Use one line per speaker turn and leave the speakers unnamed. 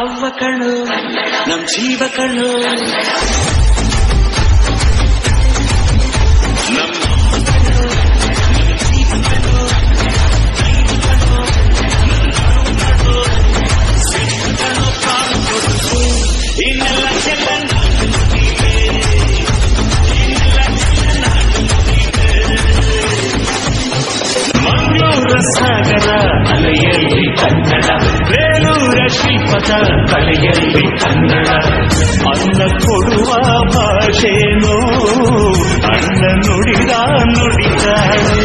ಅವ್ವ ಕಣ್ಣು ನಮ್ ಜೀವ ಕಣ್ಣು ನಮ್ಮ ಇನ್ನೆಲ್ಲ ಚೆನ್ನ ಮಂಗಳೂರ ಸಾಗರ ಅಲೆಯಲ್ಲಿ ಕನ್ನಡ ಬೇಲೂರ ಶಿಲ್ಪದ ಕಲೆಯಲ್ಲಿ ಕನ್ನಡ ಅನ್ನ ಕೊಡುವ ಭಾಷೆನೋ ಅಣ್ಣ ನುಡಿದ ನುಡಿದಾಳೆ